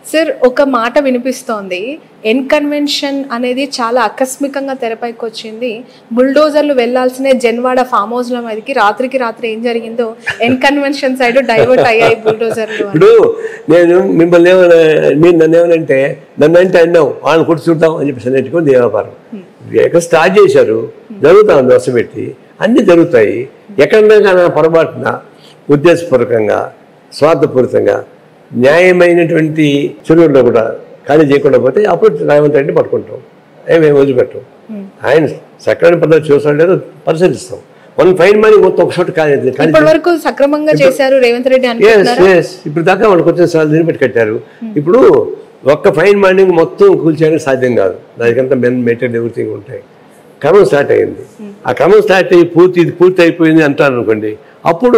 Sir ఒక మాట వినిపిస్తోంది ఎన్ కన్వెన్షన్ అనేది చాలా ఆకస్మికంగా తెరపైకి వచ్చింది బుల్డోజర్లు వెళ్లాల్సిన జన్వాడ ఫామ్ హౌస్ల మీదకి రాత్రికి రాత్రి ఏం జరిగిందో ఎన్ కన్వెన్షన్ సైడ్ డైవర్ట్ అయ్యాయి బుల్డోజర్లు అని. ఇప్పుడు నేను మిమ్మల్ని ఏమైనా మీరు నన్ను ఏమనంటే నన్ను అంటే అన్నాం వాళ్ళని కూర్చుంటాం అని చెప్పేసి నెట్టుకొని దేవాపారం ఎక్కడ స్టార్ట్ చేశారు జరుగుతా ఉంది వర్షం పెట్టి అన్నీ జరుగుతాయి ఎక్కడన్నా కానీ పొరపాటున ఉద్దేశపూర్వకంగా స్వార్థపూరితంగా న్యాయమైనటువంటి చెరువుల్లో కూడా ఖాళీ చేయకుండా పోతే అప్పుడు రేవంత్ రెడ్డి పట్టుకుంటాం ఏమేమి వదిలిపెట్టాం ఆయన సక్రమైన పద్ధతి చూసాడు లేదో పరిశీలిస్తాం వన్ ఫైన్ మనీ మొత్తం ఒక చోట ఖాళీ ఖాళీ ఇప్పటి వరకు సక్రమంగా చేశారు రేవంత్ రెడ్డి ఎస్ అనుకుంటున్నారా ఎస్ ఇప్పుడు దాకా వాళ్ళకి వచ్చిన సార్లు దీన్ని పెట్టి కట్టారు ఇప్పుడు ఒక్క ఫైన్ మార్నింగ్ మొత్తం కూల్చేయడానికి సాధ్యం కాదు దానికంతా మెన్ మెటీరియల్ ఎవ్రీథింగ్ ఉంటాయి క్రమం స్టార్ట్ అయింది ఆ క్రమం స్టార్ట్ అయ్యి పూర్తి ఇది పూర్తి అయిపోయింది అంటారు అనుకోండి అప్పుడు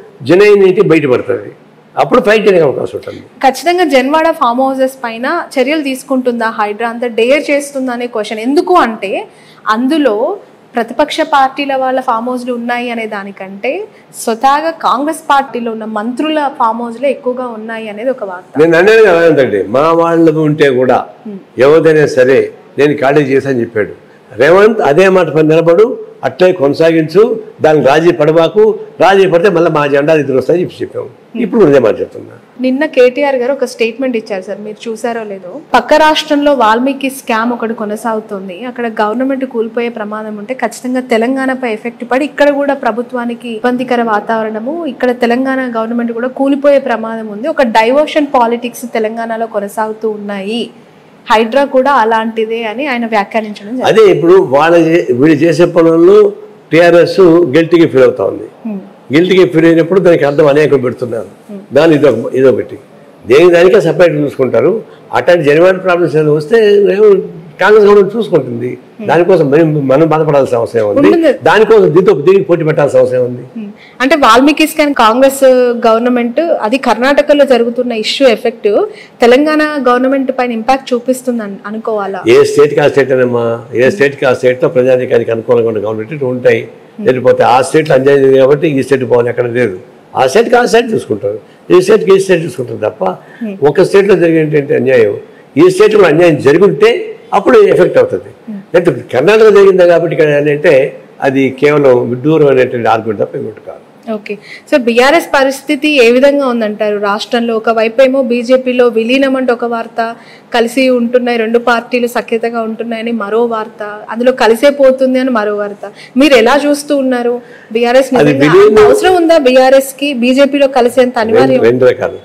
జనైనటీ బయటపడుతుంది అప్పుడు ఫైట్ చేయడానికి అవకాశం ఉంటుంది ఖచ్చితంగా జన్వాడ ఫామ్ హౌసెస్ పైన చర్యలు తీసుకుంటుందా హైడ్రా అంత డేర్ చేస్తుందా అనే క్వశ్చన్ ఎందుకు అంటే అందులో ప్రతిపక్ష పార్టీల వాళ్ళ ఫామ్ హౌస్లు ఉన్నాయి అనే దానికంటే స్వతహాగా కాంగ్రెస్ పార్టీలో ఉన్న మంత్రుల ఫామ్ హౌస్లే ఎక్కువగా ఉన్నాయి అనేది ఒక వార్త నేను అనేది కదా ఏంటంటే మా వాళ్ళు ఉంటే కూడా ఎవరిదైనా సరే నేను ఖాళీ చేశాను చెప్పాడు రేవంత్ అదే మాట పైన నిలబడు అట్లే కొనసాగించు దానికి రాజీ పడబాకు రాజీ పడితే మళ్ళీ మా జెండా ఇద్దరు వస్తాయని చెప్పి చెప్పాము ఇప్పుడు కూడా అదే మాట చెప్తున్నా నిన్న కేటీఆర్ గారు ఒక స్టేట్మెంట్ ఇచ్చారు సార్ మీరు చూసారో లేదో పక్క రాష్ట్రంలో వాల్మీకి స్కామ్ ఒకటి కొనసాగుతుంది అక్కడ గవర్నమెంట్ కూలిపోయే ప్రమాదం ఉంటే ఖచ్చితంగా తెలంగాణపై ఎఫెక్ట్ పడి ఇక్కడ కూడా ప్రభుత్వానికి ఇబ్బందికర వాతావరణము ఇక్కడ తెలంగాణ గవర్నమెంట్ కూడా కూలిపోయే ప్రమాదం ఉంది ఒక డైవర్షన్ పాలిటిక్స్ తెలంగాణలో కొనసాగుతూ ఉన్నాయి హైడ్రా కూడా అలాంటిదే అని ఆయన వ్యాఖ్యానించడం జరిగింది అదే ఇప్పుడు వాళ్ళ చే- వీళ్ళు చేసే పనుల్లో టీఆర్ఎస్ గిల్టీకి ఫీల్ అవుతా ఉంది గిల్టీకి ఫీల్ అయినప్పుడు దానికి అర్థం అనేకం పెడుతున్నారు దాని ఇదో ఇదో పెట్టి దేని దానికే సపరేట్ చూసుకుంటారు అట్లాంటి జనవరి ప్రాబ్లమ్స్ ఏమైనా వస్తే ఏమో కాంగ్రెస్ గవర్నమెంట్ చూసుకుంటుంది దానికోసం మనం మనం బాధపడాల్సిన అవసరం ఉంది ఉంటుంది. దానికోసం దీంతో దీనికి పోటీ పెట్టాల్సిన అవసరం ఉంది ఉమ్. అంటే వాల్మీకి స్కాన్ కాంగ్రెస్ గవర్నమెంట్ అది కర్ణాటకలో జరుగుతున్న ఇష్యూ ఎఫెక్ట్ తెలంగాణ గవర్నమెంట్ పైన ఇంపాక్ట్ చూపిస్తుంది అన్- అనుకోవాలా ఏ స్టేట్కి ఆ స్టేట్ అనేమా ఏ స్టేట్కి ఆ స్టేట్లో ప్రజాధికారికి అనుకూలంగా ఉన్న గవర్నమెంట్ ఉంటాయి లేకపోతే ఆ స్టేట్లో అన్యాయం జరిగింది కాబట్టి ఈ స్టేట్ పోవాలి ఎక్కడ లేదు ఆ స్టేట్కి ఆ స్టేట్ చూసుకుంటారు ఈ స్టేట్కి ఈ స్టేట్ చూసుకుంటారు తప్ప ఒక స్టేట్లో జరిగినటువంటి అన్యాయం ఈ స్టేట్లో అన్యాయం జరుగుంటే అప్పుడు ఎఫెక్ట్ అవుతుంది లేకపోతే కర్ణాటక జరిగిందా కాబట్టి ఇక్కడ అంటే అది కేవలం విడ్డూరం అనేటువంటి ఆర్గ్యుమెంట్ తప్ప ఇంకోటి కాదు ఓకే సో బీఆర్ఎస్ పరిస్థితి ఏ విధంగా ఉందంటారు రాష్ట్రంలో ఒకవైపు ఏమో బీజేపీలో విలీనం అంటే ఒక వార్త కలిసి ఉంటున్నాయి రెండు పార్టీలు సఖ్యతగా ఉంటున్నాయని మరో వార్త అందులో కలిసే పోతుంది అని మరో వార్త మీరు ఎలా చూస్తూ ఉన్నారు బీఆర్ఎస్ నిజంగా అంత అవసరం ఉందా బీఆర్ఎస్ కి బీజేపీలో కలిసేంత అనివార్యం రెండు రకాలు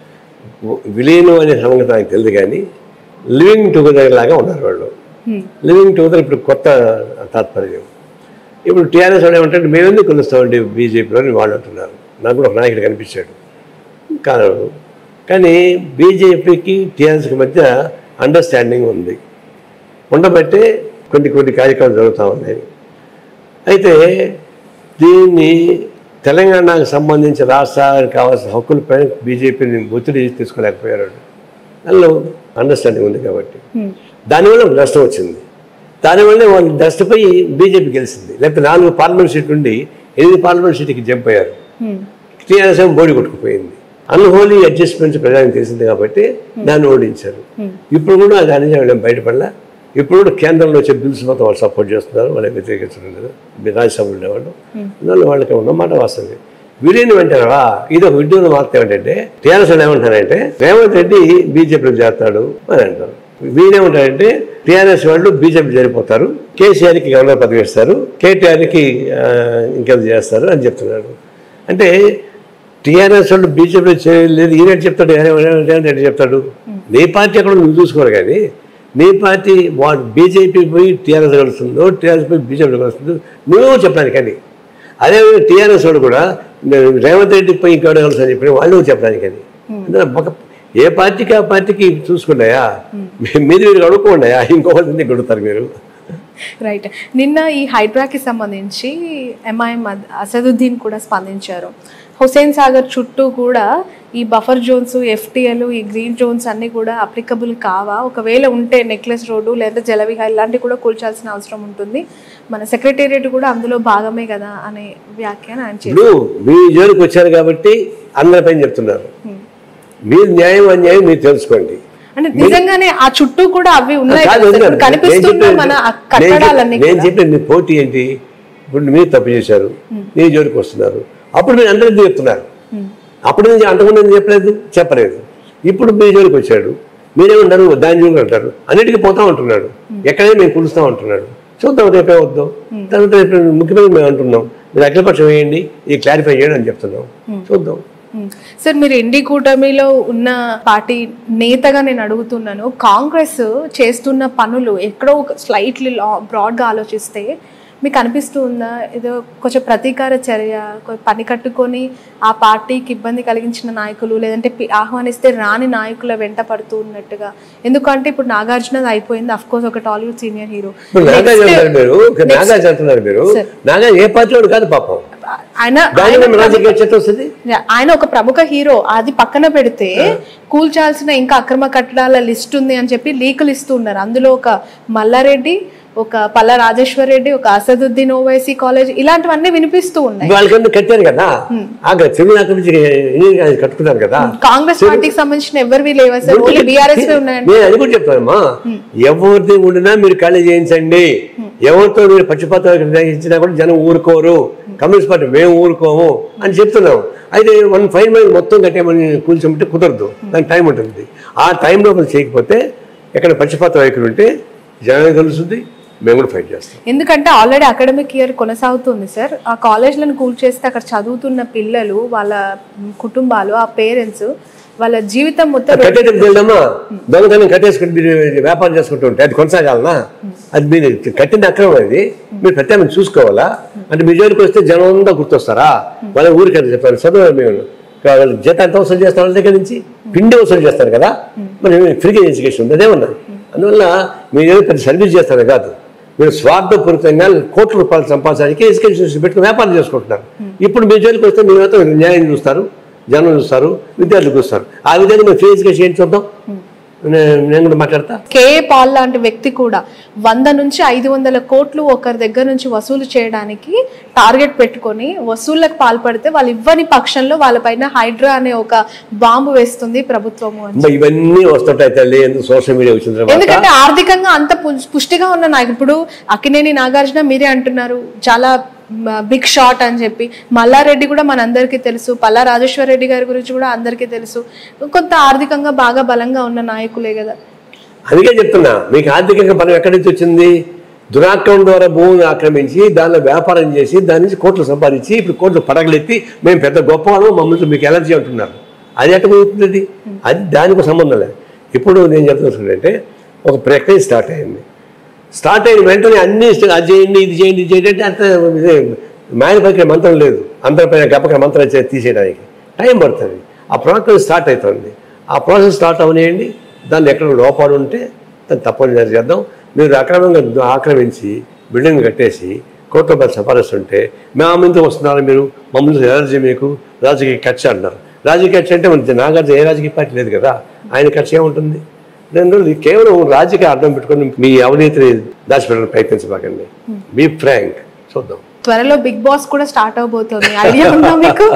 విలీనం అనే సంగతి నాకు తెలియదు కానీ లివింగ్ టుగెదర్ లాగా ఉన్నారు వాళ్ళు Hmm. లివింగ్ టుగెదర్ ఇప్పుడు కొత్త తాత్పర్యం ఇప్పుడు టీఆర్ఎస్ వాళ్ళు ఏమంటే మేము ఎందుకు కొలుస్తామండి బీజేపీలో అని వాళ్ళు అంటున్నారు నాకు కూడా ఒక నాయకుడు కనిపించాడు కాదు కానీ బీజేపీకి టీఆర్ఎస్కి మధ్య అండర్స్టాండింగ్ ఉంది ఉండబట్టే కొన్ని కొన్ని కార్యక్రమాలు జరుగుతూ ఉన్నాయి అయితే దీన్ని తెలంగాణకు సంబంధించి రాష్ట్రానికి కావాల్సిన హక్కులపై బీజేపీని ఒత్తిడి తీసుకోలేకపోయారు అందులో అండర్స్టాండింగ్ ఉంది కాబట్టి Hmm. దానివల్ల ఒక నష్టం వచ్చింది దానివల్ల వాళ్ళు నష్టపోయి బీజేపీ గెలిచింది లేకపోతే నాలుగు పార్లమెంట్ సీట్లు ఉండి ఎనిమిది పార్లమెంట్ సీట్కి జంప్ అయ్యారు Hmm. టీఆర్ఎస్ ఏమో బోడి కొట్టుకుపోయింది అన్హోలీ అడ్జస్ట్మెంట్స్ ప్రజానికి తెలిసింది కాబట్టి దాన్ని ఓడించారు ఇప్పుడు కూడా దాని నుంచి వాళ్ళు బయటపడలే ఇప్పుడు కూడా కేంద్రంలో వచ్చే బిల్స్ మొత్తం వాళ్ళు సపోర్ట్ చేస్తున్నారు వాళ్ళకి వ్యతిరేకించడం లేదు మీ రాజ్యసభలో ఉండేవాళ్ళు అందువల్ల వాళ్ళకి ఉన్నమాట వాస్తవం విలీనం అంటారా ఇది ఒక విడ్డూరం వార్త ఏమిటంటే టీఆర్ఎస్ వాళ్ళు ఏమంటారంటే రేవంత్ రెడ్డి బీజేపీలో చేస్తాడు అని అంటారు వీళ్ళేమంటారంటే టీఆర్ఎస్ వాళ్ళు బీజేపీ జరిపోతారు కేసీఆర్కి గవర్నర్ పదవి ఇస్తారు కేటీఆర్కి ఇంకేదో చేస్తారు అని చెప్తున్నారు అంటే టీఆర్ఎస్ వాళ్ళు బీజేపీలో చేయలేదు ఈయన చెప్తాడు రేవంత్ రెడ్డి చెప్తాడు నీ పార్టీ అక్కడ నువ్వు చూసుకోరు కానీ నీ పార్టీ వాడు బీజేపీ పోయి టీఆర్ఎస్ కలుస్తుందో టీఆర్ఎస్ పోయి బీజేపీ కలుస్తుందో నువ్వు చెప్పడానికి కానీ అదేవిధంగా టీఆర్ఎస్ వాడు కూడా నేను రేవంత్ రెడ్డి పోయి ఇంకోటి కలుసు అని చెప్పి వాళ్ళు చెప్పడానికి అది అందులో ఒక ఏ పార్టీకి ఆ పార్టీకి చూసుకున్నాయా మీ- మీరు మీరు అడుక్కోండియా ఇంకొకరిని కొడుతారు మీరు రైట్ నిన్న ఈ హైడ్రాకి సంబంధించి ఎంఐఎం అసదుద్దీన్ కూడా స్పందించారు హుసేన్ సాగర్ చుట్టూ కూడా ఈ బఫర్ జోన్స్ ఎఫ్టీఎల్ ఈ గ్రీన్ జోన్స్ అన్నీ కూడా అప్లికబుల్ కావా ఒకవేళ ఉంటే నెక్లెస్ రోడ్డు లేదా జలవిహార్ ఇలాంటివి కూడా కూల్చాల్సిన అవసరం ఉంటుంది మన సెక్రటేరియట్ కూడా అందులో భాగమే కదా అనే వ్యాఖ్యానం ఆయన చేశారు ఇప్పుడు మీ జోలికి వచ్చారు కాబట్టి అందరిపైన చెప్తున్నారు మీరు న్యాయం అన్యాయం మీరు తెలుసుకోండి అంటే నిజంగానే ఆ చుట్టూ కూడా అవి ఉన్నాయి కాదు, కదా సార్. వదిలేండి. ఇప్పుడు కనిపిస్తున్న నేను చెప్పేది- మన ఆ నేను కట్టడాలన్నీ చెప్పేది- నేను కూడా. చెప్పేది మీ పోటీ ఏంటి ఇప్పుడు మీరు తప్పు చేశారు మీ జోలికి వస్తున్నారు అప్పుడు మీరు అందరికీ చెప్తున్నారు అప్పుడు నేను అంతకుముందు నేను చెప్పలేదు చెప్పలేదు ఇప్పుడు మీ జోలికి వచ్చాడు మీరేమంటారు దాని జోలికి అంటారు అన్నిటికీ పోతా ఉంటున్నాడు ఎక్కడైనా మేము కులుస్తా ఉంటున్నాడు చూద్దాం రేపే వద్దాం తర్వాత రేపు ముఖ్యమంత్రి మేము అంటున్నాం మీరు అఖిలపక్షం వేయండి ఇది క్లారిఫై చేయండి అని చెప్తున్నాం చూద్దాం ఉమ్. సార్ మీరు ఇండి కూటమిలో ఉన్న పార్టీ నేతగా నేను అడుగుతున్నాను కాంగ్రెస్ చేస్తున్న పనులు ఎక్కడో స్లైట్లీ బ్రాడ్గా ఆలోచిస్తే మీకు అనిపిస్తూ ఉందా ఏదో కొంచెం ప్రతీకార చర్య కొ- పని కట్టుకొని ఆ పార్టీకి ఇబ్బంది కలిగించిన నాయకులు లేదంటే పి- ఆహ్వానిస్తే రాని నాయకుల వెంట పడుతూ ఉన్నట్టుగా ఎందుకంటే ఇప్పుడు నాగార్జునది అయిపోయింది అఫ్ కోర్స్ ఒక టాలీవుడ్ సీనియర్ హీరో ఇప్పుడు నాగార్జున అంటున్నారు మీరు ఒక నాగార్జున అంటున్నారు మీరు Sir. నాగార్జున ఏ పార్టీలో కాదు పాపం ఆయన దాని మీద రాజకీయ చర్చ వస్తుంది యా, ఆయన ఒక ప్రముఖ హీరో అది పక్కన పెడితే కూల్చాల్సిన ఇంకా అక్రమ కట్టడాల లిస్ట్ ఉంది అని చెప్పి లీకులు ఇస్తూ ఉన్నారు అందులో ఒక మల్లారెడ్డి ఒక పల్ల రాజేశ్వర్ రెడ్డి ఒక అసదుద్దీన్ ఓవైసీ కాలేజ్ ఇలాంటివన్నీ వినిపిస్తూ ఉన్నాయి వాళ్ళకన్నా కట్టారు కదా అక్కడ తెలుగు నుంచి ఇంజనీరింగ్ కాలేజ్ కట్టుకున్నారు కదా కాంగ్రెస్ పార్టీకి సంబంధించిన ఎవరివి లేవా సార్ ఓన్లీ బీఆర్ఎస్ ఉన్నాయండి నేను అది కూడా చెప్తానమ్మా ఎవరిది ఉండినా మీరు ఖాళీ చేయించండి ఎవరితో మీరు పక్షపాతం ఇచ్చినా కూడా జనం ఊరుకోరు కమ్యూనిస్ట్ పార్టీ మేము ఊరుకోము అని చెప్తున్నాం అయితే వన్ ఫైవ్ మైల్ మొత్తం కట్టేమని కూర్చోమంటే కుదరదు దానికి టైం ఉంటుంది ఆ టైంలో మనం చేయకపోతే ఎక్కడ పక్షపాత వైఖరి ఉంటే జనానికి తెలుస్తుంది మేము కూడా ఫైట్ చేస్తాం ఎందుకంటే ఆల్రెడీ అకాడమిక్ ఇయర్ కొనసాగుతుంది సార్ ఆ కాలేజ్లను కూల్ చేస్తే అక్కడ చదువుతున్న పిల్లలు వాళ్ళ కుటుంబాలు ఆ పేరెంట్స్ వాళ్ళ జీవితం మొత్తం కట్టేటప్పుడు వెళ్దామా దొంగతనం కట్టేసుకుని మీరు వ్యాపారం చేసుకుంటూ ఉంటే అది కొనసాగాలనా అది మీరు కట్టిన అక్రమం అది మీరు ప్రత్యేకం చూసుకోవాలా అంటే మీ జోలికి వస్తే జనం అంతా గుర్తొస్తారా వాళ్ళ ఊరికి అది చెప్పారు చదువు మేము వాళ్ళ జీతం ఎంత వసూలు చేస్తారు వాళ్ళ దగ్గర నుంచి పిండి వసూలు చేస్తారు కదా మరి ఫ్రీగా ఎడ్యుకేషన్ ఉంది అదేమన్నా అందువల్ల మీరు ఏదో పెద్ద సర్వీస్ చేస్తారు కాదు మీరు స్వార్థపూరితంగా కోట్ల రూపాయలు సంపాదించడానికి ఎడ్యుకేషన్ పెట్టుకుని వ్యాపారం చేసుకుంటున్నారు ఇప్పుడు మీ జోలికి వస్తే మీ మాత్రం న్యాయం చూస్తారు జనం చూస్తారు విద్యార్థులు చూస్తారు ఆ విధంగా మీరు ఫ్రీ ఎడ్యుకేషన్ ఏంటి చూద్దాం నే- నేను కూడా మాట్లాడతా కేఏ పాల్ లాంటి వ్యక్తి కూడా వంద నుంచి ఐదు వందల కోట్లు ఒకరి దగ్గర నుంచి వసూలు చేయడానికి టార్గెట్ పెట్టుకొని వసూళ్లకు పాల్పడితే వాళ్ళు ఇవ్వని పక్షంలో వాళ్ళపైన హైడ్రా అనే ఒక బాంబు వేస్తుంది ప్రభుత్వము అని అమ్మ, ఇవన్నీ వస్తుంటాయి తల్లి ఎందుకు సోషల్ మీడియా వచ్చిన తర్వాత ఎందుకంటే ఆర్థికంగా అంత పు- పుష్టిగా ఉన్న నాయకుడు ఇప్పుడు అక్కినేని నాగార్జున మీరే అంటున్నారు చాలా బిగ్ షాట్ అని చెప్పి మల్లారెడ్డి కూడా మనందరికీ తెలుసు పల్లా రాజేశ్వర రెడ్డి గారి గురించి కూడా అందరికీ తెలుసు కొంత ఆర్థికంగా బాగా బలంగా ఉన్న నాయకులే కదా అందుకే చెప్తున్నా మీకు ఆర్థికంగా బలం ఎక్కడి నుంచి వచ్చింది దురాక్రమం ద్వారా భూమిని ఆక్రమించి దానిలో వ్యాపారం చేసి దాని నుంచి కోట్లు సంపాదించి ఇప్పుడు కోట్లు పడగలెత్తి మేము పెద్ద గొప్పవాళ్ళం మమ్మల్ని మీకు ఎలర్జీ అంటున్నారు అది ఎట్ట కుదురుతుంది అది అది దానికి సంబంధం లేదు ఇప్పుడు నేను చెప్తున్నట్టు ఒక ప్రక్రియ స్టార్ట్ అయింది స్టార్ట్ అయిన వెంటనే అన్ని ఇష్ట- అది చేయండి ఇది చేయండి ఇది చేయండి అంటే అంత ఇదే మ్యానుఫ్యాక్చర్ మంత్రం లేదు అందరిపైన గప్పక మంత్రం చే- తీసేయడానికి టైం పడుతుంది ఆ ప్రాసెస్ స్టార్ట్ అవుతుంది ఆ ప్రాసెస్ స్టార్ట్ అవనియండి దాన్ని ఎక్కడ లోపాలు ఉంటే దాన్ని తప్పనిసరి చేద్దాం మీరు అక్రమంగా ఆక్రమించి బిల్డింగ్ కట్టేసి కోట్ల రూపాయలు సంపాదిస్తుంటే మా ముందు వస్తున్నారు మీరు మమ్మల్ని ఎలర్జీ మీకు రాజకీయ కక్ష అంటారు రాజకీయ కక్ష అంటే మన నాగార్జున ఏ రాజకీయ పార్టీ లేదు కదా ఆయన కక్ష ఏముంటుంది రెండు రోజులు ఇది కేవలం రాజకీయ అర్థం పెట్టుకొని మీ అవినీతిని దాచిపెట్టడానికి ప్రయత్నించబాకండి బీ ఫ్రాంక్ చూద్దాం త్వరలో బిగ్ బాస్ కూడా స్టార్ట్ అవబోతోంది ఐడియా ఉందా మీకు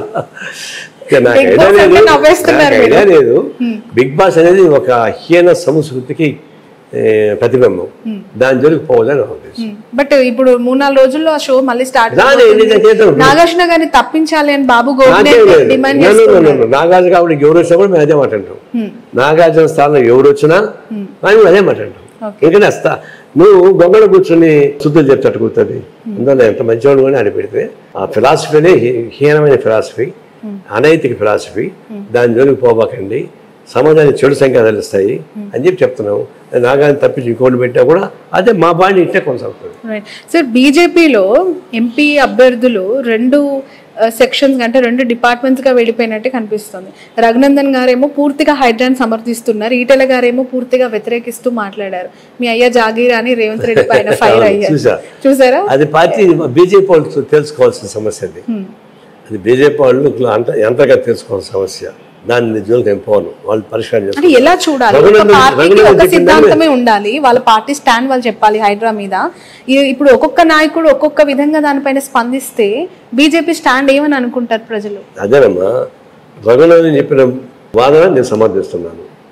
ఇక నాకు Big ఐడియా Boss అంటే లేదు. నవ్వేస్తున్నారు నాకు మీరు. ఐడియా లేదు బిగ్ బాస్ అనేది ఒక హీన సంస్కృతికి ఏ, ప్రతిబింబం దాని జోలికి పోవాలని నా ఉద్దేశం బట్ ఇప్పుడు మూడు నాలుగు రోజుల్లో ఆ షో మళ్ళీ స్టార్ట్ రాని, ఇది చేద్దాం. నాగార్జున గారిని తప్పించాలి అని బాబు గోవింద్ నాకేం లేదు. Demand No, no, no, no, చేస్తున్నారు no. నాగార్జున కాబట్టి ఎవరు వచ్చినా కూడా మేము అదే మాట అంటాం నాగార్జున స్థానంలో ఎవరు వచ్చినా మేము అదే మాట అంటాం ఎందుకంటే వస్తా నువ్వు గొంగళ కూర్చొని శుద్ధులు చెప్తాడు కూర్తుంది అందువల్ల ఎంత మంచివాడు కానీ అని పెడితే ఆ ఫిలాసఫీనే హీ- హీనమైన ఫిలాసఫీ అనైతిక ఫిలాసఫీ దాని జోలికి పోబాకండి సమాజానికి చెడు సంకేతాలు ఇస్తాయి అని చెప్పి చెప్తున్నాం నాగాన్ని తప్పించి ఇంకోటి పెట్టా కూడా అదే మా బాడీ ఇట్టే కొనసాగుతుంది రైట్ సార్ బీజేపీలో ఎంపీ అభ్యర్థులు రెండు సెక్షన్స్ అంటే రెండు డిపార్ట్మెంట్స్ గా వెళ్ళిపోయినట్టే కనిపిస్తుంది రఘునందన్ గారేమో పూర్తిగా హైడ్రాన్ సమర్థిస్తున్నారు ఈటెల గారేమో పూర్తిగా వ్యతిరేకిస్తూ మాట్లాడారు మీ అయ్య జాగీర్ అని రేవంత్ రెడ్డి పైన ఫైర్ అయ్యారు చూసా. చూసారా అది పార్టీ బీజేపీ వాళ్ళు తెలుసుకోవాల్సిన సమస్య అది అది బీజేపీ వాళ్ళు అంత ఎంతగా తెలుసుకోవాల్సిన సమస్య దాన్ని జోలికి ఏం పోను వాళ్ళు పరిష్కారం అంటే చేస్తారు ఎలా చూడాలి ఒక రఘునందన్- పార్టీకి రఘునందన్ ఒక చెప్పింది సిద్ధాంతమే ఉండాలి వాళ్ళ పార్టీ స్టాండ్ వాళ్ళు చెప్పాలి హైడ్రా మీద ఈ- ఇప్పుడు ఒక్కొక్క నాయకుడు ఒక్కొక్క విధంగా దానిపైన స్పందిస్తే బీజేపీ స్టాండ్ ఏమని అనుకుంటారు ప్రజలు అదేనమ్మా రఘునందన్ చెప్పిన వాదన నేను సమర్థిస్తున్నాను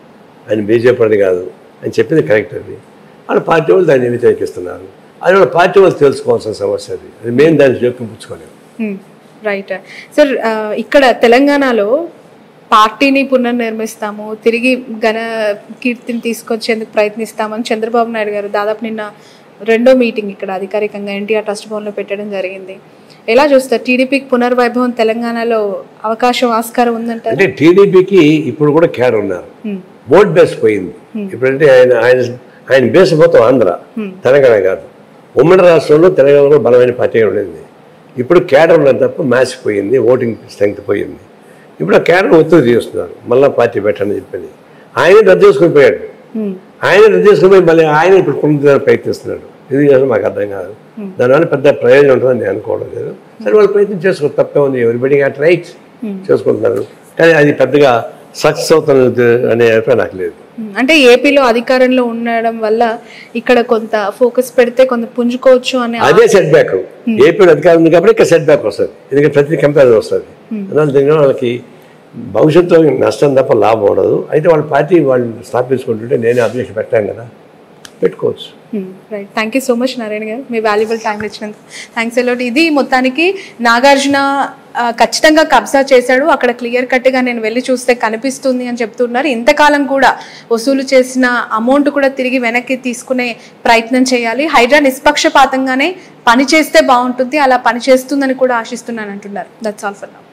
ఆయన బీజేపీ అని కాదు అని చెప్పింది కరెక్ట్ అది వాళ్ళ పార్టీ వాళ్ళు దాన్ని వ్యతిరేకిస్తున్నారు అది వాళ్ళ పార్టీ వాళ్ళు తెలుసుకోవాల్సిన సమస్య అది అది మేము దాన్ని జోక్యం పుచ్చుకోలేము రైట్ సార్ ఇక్కడ తెలంగాణలో పార్టీని పునర్నిర్మిస్తాము తిరిగి ఘన కీర్తిని తీసుకొచ్చేందుకు ప్రయత్నిస్తామని చంద్రబాబు నాయుడు గారు దాదాపు నిన్న రెండో మీటింగ్ ఇక్కడ అధికారికంగా ఎన్టీఆర్ ట్రస్ట్ భవన్లో పెట్టడం జరిగింది ఎలా చూస్తారు టీడీపీకి పునర్వైభవం తెలంగాణలో అవకాశం ఆస్కారం ఉందంటారు అంటే టీడీపీకి ఇప్పుడు కూడా క్యాడర్ ఉన్నారు ఓట్ బేస్ పోయింది ఇప్పుడంటే ఆయన ఆయన ఆయన బేస్ మొత్తం ఆంధ్ర తెలంగాణ కాదు ఉమ్మడి రాష్ట్రంలో తెలంగాణలో బలమైన పార్టీ ఉండేది ఇప్పుడు క్యాడర్ ఉన్నది తప్ప మ్యాచ్ పోయింది ఓటింగ్ స్ట్రెంగ్త్ పోయింది ఇప్పుడు ఆ క్యాడర్ ఒత్తిడి చేస్తున్నారు మళ్ళీ పార్టీ పెట్టని చెప్పని ఆయన రద్దు చేసుకుని పోయాడు ఆయన రద్దు చేసుకుని పోయి మళ్ళీ ఆయన ఇప్పుడు పునరుద్ధరణ ప్రయత్నిస్తున్నాడు ఇది చేయాలో మాకు అర్థం కాదు దానివల్ల పెద్ద ప్రయోజనం ఉంటుందని నేను అనుకోవడం లేదు సరే వాళ్ళు ప్రయత్నం చేసుకో తప్పే ఉంది ఎవరిబడి అట్ రైట్ చేసుకుంటున్నారు కానీ అది పెద్దగా సక్సెస్ అవుతున్నది అనే అభిప్రాయం నాకు లేదు ఉమ్, అంటే ఏపీలో అధికారంలో ఉండడం వల్ల ఇక్కడ కొంత ఫోకస్ పెడితే కొంత పుంజుకోవచ్చు అనే అదే సెట్ బ్యాక్ ఏపీలో అధికారం ఉంది కాబట్టి ఇక్కడ సెట్ బ్యాక్ వస్తుంది ఎందుకంటే ప్రతి కంపారిజన్ వస్తుంది అందువల్ల దీనివల్ల వాళ్ళకి భవిష్యత్తులో నష్టం తప్ప లాభం ఉండదు అయితే వాళ్ళ పార్టీ వాళ్ళు స్థాపించుకుంటుంటే నేనే అధ్యక్ష పెట్టాను కదా పెట్టుకోవచ్చు right thank you so much Narayana garu మీ వాల్యుబుల్ టైం ఇచ్చినందుకు థ్యాంక్స్ అలాట్ ఇది మొత్తానికి నాగార్జున ఆ, ఖచ్చితంగా కబ్జా చేశాడు అక్కడ క్లియర్ కట్గా నేను వెళ్ళి చూస్తే కనిపిస్తుంది అని చెప్తున్నారు ఇంతకాలం కూడా వసూలు చేసిన అమౌంట్ కూడా తిరిగి వెనక్కి తీసుకునే ప్రయత్నం చేయాలి హైడ్రా నిష్పక్షపాతంగానే పని చేస్తే బాగుంటుంది అలా పని చేస్తుందని కూడా ఆశిస్తున్నాను అంటున్నారు that's all for now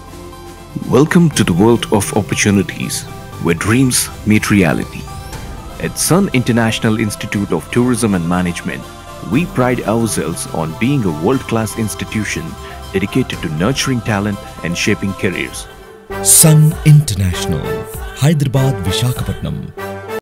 Welcome to the world of opportunities where dreams meet reality. At Sun International Institute of Tourism and Management, we pride ourselves on being a world class institution dedicated to nurturing talent and shaping careers. Sun International, Hyderabad, Vishakhapatnam.